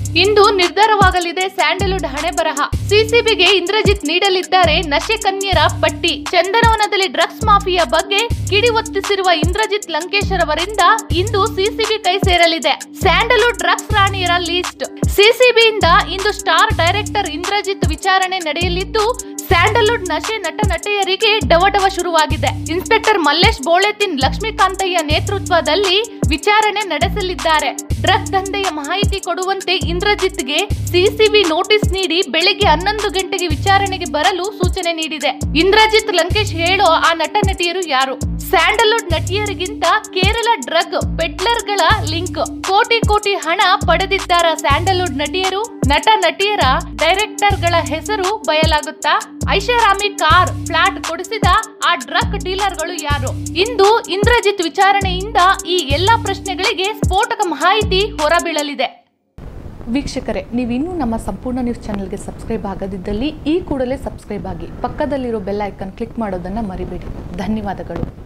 ಇಂದು ನಿರ್ಧಾರವಾಗಲಿದೆ ಸ್ಯಾಂಡಲ್ವುಡ್ ಹಣೆ ಬರಹ ಸಿಸಿಬಿಗೆ ಇಂದ್ರಜಿತ್ ನೀಡಲಿದ್ದಾರೆ ನಶೆ ಕನ್ಯರ ಪಟ್ಟಿ ಚಂದನವನದಲ್ಲಿ ಡ್ರಗ್ಸ್ ಮಾಫಿಯಾ ಬಗ್ಗೆ ಕಿಡಿವೊತ್ತಿಸಿರುವ ಇಂದ್ರಜಿತ್ ಲಂಕೇಶ್ ಅವರಿಂದ ಇಂದು ಸಿಸಿಬಿ ಕೈ ಸೇರಲಿದೆ ಸ್ಯಾಂಡಲ್ವುಡ್ ಡ್ರಗ್ಸ್ ರಾಣಿಯರ ಲೀಸ್ಟ್ ಸಿಸಿಬಿಯಿಂದ ಇಂದು ಸ್ಟಾರ್ ಡೈರೆಕ್ಟರ್ ಇಂದ್ರಜಿತ್ ವಿಚಾರಣೆ ನಡೆಯಲಿದ್ದು ಸ್ಯಾಂಡಲ್ವುಡ್ ನಶೆ ನಟ ನಟಿಯರಿಗೆ ಡವಡವ ಶುರುವಾಗಿದೆ ಇನ್ಸ್ಪೆಕ್ಟರ್ ಮಲ್ಲೇಶ್ ಬೋಳೆತಿನ್ ಲಕ್ಷ್ಮೀಕಾಂತಯ್ಯ ನೇತೃತ್ವದಲ್ಲಿ ವಿಚಾರಣೆ ನಡೆಸಲಿದ್ದಾರೆ ಡ್ರಗ್ ದಂಧೆಯ ಮಾಹಿತಿ ಕೊಡುವಂತೆ ಇಂದ್ರಜಿತ್ಗೆ ಸಿಸಿಬಿ ನೋಟಿಸ್ ನೀಡಿ ಬೆಳಿಗ್ಗೆ ಹನ್ನೊಂದು ಗಂಟೆಗೆ ವಿಚಾರಣೆಗೆ ಬರಲು ಸೂಚನೆ ನೀಡಿದೆ ಇಂದ್ರಜಿತ್ ಲಂಕೇಶ್ ಹೇಳೋ ಆ ನಟ ನಟಿಯರು ಯಾರು ಸ್ಯಾಂಡಲ್ವುಡ್ ನಟಿಯರಿಗಿಂತ ಕೇರಳ ಡ್ರಗ್ ಪೆಡ್ಲರ್ಗಳ ಲಿಂಕ್ ಕೋಟಿ ಕೋಟಿ ಹಣ ಪಡೆದಿದ್ದಾರ ಸ್ಯಾಂಡಲ್ವುಡ್ ನಟಿಯರು ನಟ ನಟಿಯರ ಡೈರೆಕ್ಟರ್ಗಳ ಹೆಸರು ಬಯಲಾಗುತ್ತಾ ಐಷಾರಾಮಿ ಕಾರ್ ಫ್ಲಾಟ್ ಕೊಡಿಸಿದ ಆ ಡ್ರಗ್ ಡೀಲರ್ಗಳು ಯಾರು ಇಂದು ಇಂದ್ರಜಿತ್ ವಿಚಾರಣೆಯಿಂದ ಈ ಎಲ್ಲಾ ಪ್ರಶ್ನೆಗಳಿಗೆ ಸ್ಫೋಟಕ ಮಾಹಿತಿ ಹೊರಬೀಳಲಿದೆ ವೀಕ್ಷಕರೇ ನೀವಿನ್ನೂ ನಮ್ಮ ಸಂಪೂರ್ಣ ನ್ಯೂಸ್ ಚಾನೆಲ್ಗೆ ಸಬ್ಸ್ಕ್ರೈಬ್ ಆಗದಿದ್ದಲ್ಲಿ ಈ ಕೂಡಲೇ ಸಬ್ಸ್ಕ್ರೈಬ್ ಆಗಿ ಪಕ್ಕದಲ್ಲಿರೋ ಬೆಲ್ ಐಕನ್ ಕ್ಲಿಕ್ ಮಾಡೋದನ್ನು ಮರಿಬೇಡಿ ಧನ್ಯವಾದಗಳು